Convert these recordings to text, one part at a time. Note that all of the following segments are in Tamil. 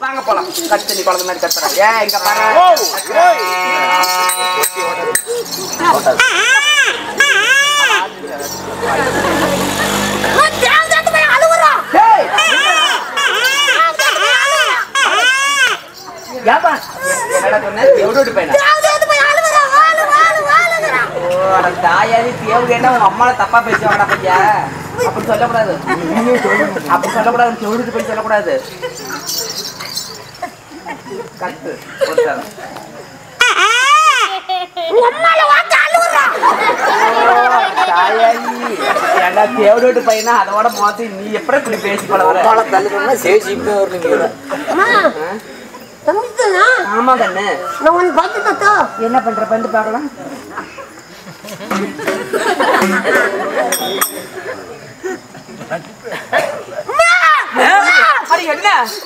வாங்க போலாம் கட்டு தண்ணி குழந்தை மாதிரி கத்துறேன் ஏன் இங்க பாரு டேய், ஏப்பா என்னடா சொன்ன எவ்வளோ பையனா ஓ அட தாயாரி தேவடியா உங்க அம்மாவை தப்பா பேசுவாங்கடா பையா அப்படி சொல்லக்கூடாது அப்படி சொல்லக்கூடாது செவிடுட்டு போய் சொல்லக்கூடாது கட்டு கொடுத்தாரு தாயாரி ஏன்டா தேவடிட்டு பையனா அதோட மோத்தி நீ எப்படி இப்படி பேசி போல வர தள்ளுனா சேசிப்பே வரணும் ஆமா கண்ணு நான் உன்னை பார்த்து தாத்தா என்ன பண்ற பண்ணி பார்க்கலாம் அடி என்ன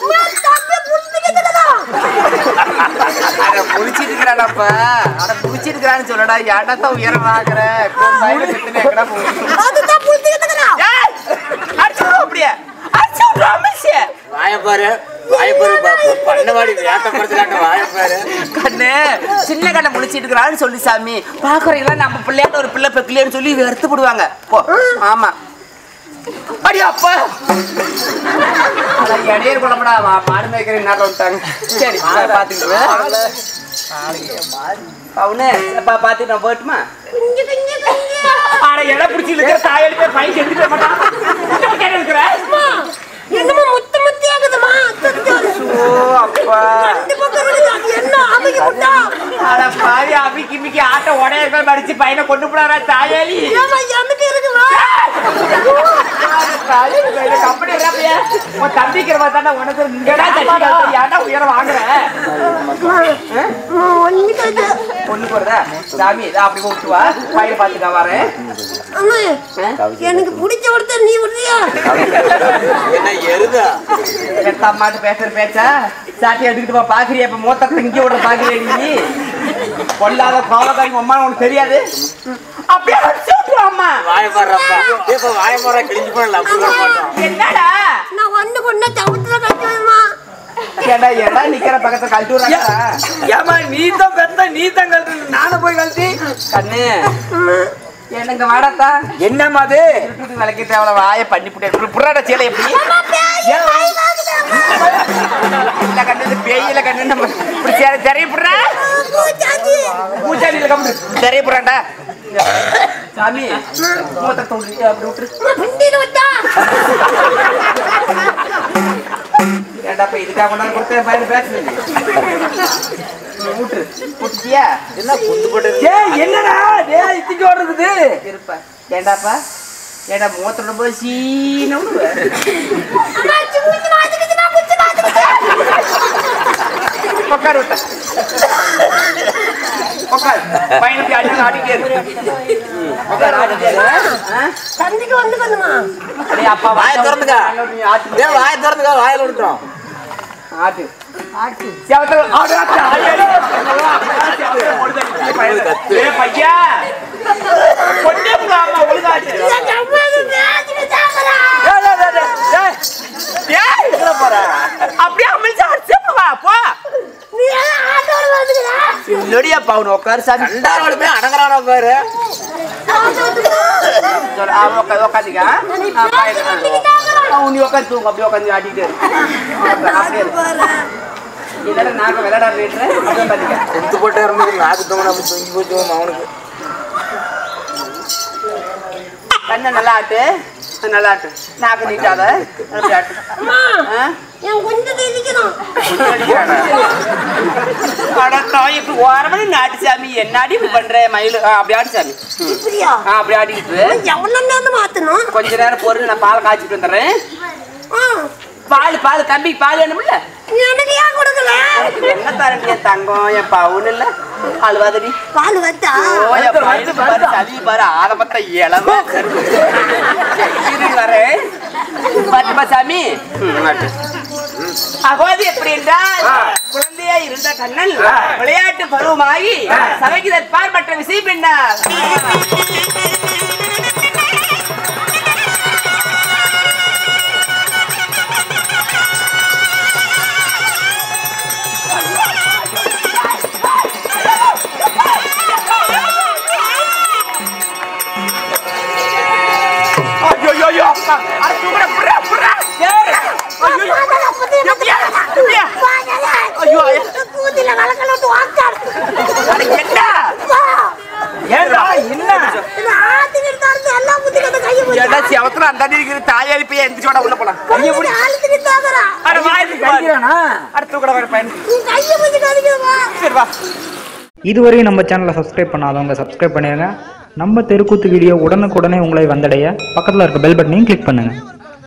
அட புடிச்சிட்டு இருக்கிறாடாப்ப அட புடிச்சிட்டு இருக்கிறான்னு சொல்லடா ஏன்டா தான் உயரம் ஆகுற எங்கடா போகுது அதுதான் புரிஞ்சுக்கிட்டுக்கிறா ஏய், அடிச்சு விடு அப்படியே அடிச்சு விடு, அமிஷே. வாயப்பாரு வாயப்பாரு பண்ணவாடி வேட்டப்படுத்துறாங்க வாயப்பாரு கண்ணு சின்ன கண்ணை முடிச்சிட்டு இருக்கிறான்னு சொல்லி சாமி பாக்குறீங்களா நம்ம பிள்ளையாட்ட ஒரு பிள்ளை பெக்கலையன்னு சொல்லி வெறுத்து போடுவாங்க போ ஆமா அடி அப்பா அட, இடையர் குழம்புடா மா- மாடு மேய்க்கிற நேரம் விட்டாங்க சரி பாத்துக்கிட்டு அவனு பா பாத்துட்டு நான் போட்டுமா ஆனா இடம் பிடிச்சி இருக்கிற தாயடி போய் பையன் செஞ்சுட்டு மாட்டான் கேட்டு இருக்கிற என்னமோ முத்து முத்தி ஆகுதுமா ஓ அப்பா என்ன அமைக்க முட்டா அட பாவி அபிக்கி மிக்கி ஆட்ட உடையர்கள் மடிச்சு பையனை கொண்டு போடாரா தாயாளி ஏமா எம்பிட்டு இருக்குமா கம்பெனி உன் தம்பிக்கிற பார்த்தா உனக்கு இங்கடா தட்டி ஏன்டா உயரம் வாங்குற ஒன்னிக்காது பொண்ணு போறதா சாமி இதா அப்படி கூப்பிட்டு வா பையனை பார்த்துக்கா வரேன் அண்ணா எனக்கு பிடிச்ச ஒருத்தர் நீ விடுறியா என்ன எருதா எத்த அம்மாட்டு பேசுற பேச்சா சாட்டி எடுத்துக்கிட்டு வா பாக்குறியா இப்ப மூத்தத்தை இங்கே விட பாக்குறியா நீ கொல்லாத கோவக்காரி அம்மா உனக்கு தெரியாது அப்படியே அடிச்சு விட்டுருவா அம்மா வாயப்பாடுறப்பா இப்ப வாயப்பாடுற கிழிஞ்சு போன அப்படி வர மாட்டோம் என்னடா நான் ஒண்ணு கொண்டா தவிர்த்துல கட்டி வருமா ஏடா ஏடா நிக்கிற பக்கத்துல கழட்டி விடுறாங்க ஏமா நீ தான் பெத்த நீ தான் கழட்டு நானும் போய் கழட்டி கண்ணு என்னங்க வாடத்தா என்னம்மா அது திருட்டு விளக்கி தேவல வாய பண்ணி புட்டு புறாட சேலை எப்படி இல்ல கண்ணு இது பேயில கண்ணு நம்ம இப்படி சேலை தெரிய புடுறா பூச்சாண்டியில கம்பு தெரிய புறாண்டா சாமி மூத்த தோண்டி அப்படி விட்டுரு பிண்டில விட்டா ஏன்டா இப்ப இதுக்காக கொண்டாந்து கொடுத்த பையன் பேசுறது விட்டுரு விட்டுட்டியா என்ன புந்து போட்டு ஏய் என்னடா டேய் இத்திக்கு ஓடுறது இருப்பா ஏண்டாப்பா ஏடா மூத்தோட போய் சீன அம்மா சிமுச்சி மாத்திக்கிச்சு நான் புடிச்சு மாத்திக்கிச்சு உட்காரு விட்ட உட்காரு பையனுக்கு அடி ஆடிட்டே இருக்கு உட்காரு ஆடிட்டே இரு. ஆ? தந்திக்கு வந்து பண்ணுமா அடே அப்பா வாயை திறந்துக்க. நீ ஆட்டு ஏன் வாய திறந்துக்கா வாயில விட்டுறோம் ஆட்டு ஆட்டு செவத்துல ஆடு ஆட்டு ஆடு ஆடு. செவத்துல போடுது. ஏய் பையா கொண்டே போடாம ஒழுங்காட்டு அம்மா இது பேசிட்டு சாப்பிடா ஏய், ஏய், ஏய், ஏய். ஏய், எங்கடா போற? அப்படியே அமிழ்ச்சி அடிச்சு வா போ நீ எல்லாம் ஆட்டோட வந்துக்கிறா இல்லடியா பவுன் உட்காரு சாமி கண்டாரோட போய் அடங்குறானா பாரு சொல்லு, ஆ, உட்காரு, உட்காருங்க. ஆ, பாயிரு, ஆ. ஆ, நீ உட்காரு தூங்கு, அப்படியே உட்காந்து ஆடிட்டு இரு. உட்காரு, அப்படியே இரு. இல்லைன்னா நாங்க விளையாட போயிட்டுறேன் அப்படியே பாத்துக்க புந்து போட்டே இருந்தது நாக்கு தோணும் அப்படி தொங்கி போச்சு அவனுக்கு கண்ணை நல்லா ஆட்டு நல்லா ஆட்டு நாக்கு நீட்டாத அப்படி ஆட்டு அம்மா ஆ? என் கொஞ்சம் தெரிவிக்கணும் அட தாய், இப்படி ஓரமா நாட்டு சாமி என்னடி இப்படி பண்ற மயில் ஆ, அப்படி ஆட்டு சாமி இப்படியா ஆ, அப்படி ஆடிக்கிட்டு எவ்வளவு நேரம் மாத்தணும் கொஞ்ச நேரம் பொருள் நான் பால் காய்ச்சிட்டு வந்துடுறேன் ஆ, பால் பால் தம்பி பால் வேணும்ல எனக்கு ஏன் கொடுக்கல என்ன தரண்டி என் தங்கம் என் பவுன் இல்ல அழுவாதடி பால் வச்சா ஓ, என் பையனுக்கு பாரு, சளி பாரு, ஆரம்பத்தை இளவா கருப்பு. இரு, வரேன். வரட்டுமா, சாமி? ம், வரட்டு. அகோதி எப்படி என்றால் குழந்தையா இருந்த கண்ணன் விளையாட்டு பருவமாகி சபைக்கு தற்பார் மற்ற விஷயம் என்ன ஏடா செவத்துல அந்த அடி இருக்கிற தாயாரி போய் எந்திரிச்சு வாடா உள்ள போலாம் கையை அழுத்திட்டு தாக்குறான் அட வாய்க்கு கடிக்கிறானா அடுத்து கூட வர பையன் நீ கையை பிடிச்சு கடிக்கிறவா சரி வா இதுவரையும் நம்ம சேனலை சப்ஸ்கிரைப் பண்ணாதவங்க சப்ஸ்கிரைப் பண்ணிடுங்க நம்ம தெருக்கூத்து வீடியோ உடனுக்குடனே உங்களை வந்தடைய பக்கத்தில் இருக்க பெல் பட்டனையும் கிளிக் பண்ணுங்கள்